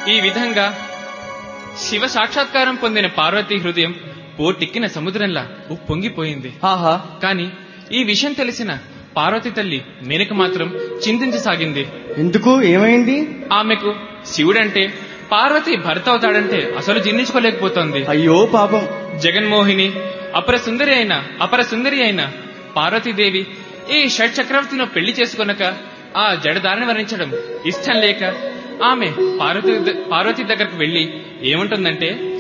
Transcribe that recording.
ఈ విధంగా శివ సాక్షాత్కారం పొందిన పార్వతీ హృదయం పోటెక్కిన సముద్రంలా ఉప్పొంగిపోయింది ఆహా కాని ఈ విషయం తెలిసిన పార్వతి తల్లి మేనక మాత్రం చింతించసాగింది ఎందుకు ఏమైంది ఆమెకు శివుడంటే పార్వతి భర్త అవుతాడంటే అసలు జీర్ణించుకోలేకపోతోంది అయ్యో పాపం జగన్మోహిని అపర సుందరి అయిన అపర సుందరి అయిన పార్వతీదేవి ఈ షట్ చక్రవర్తిలో పెళ్లి చేసుకొనక ఆ జడదారిని వర్ణించడం ఇష్టం లేక ఆమె పార్వతి పార్వతి దగ్గరకు వెళ్లి ఏముంటుందంటే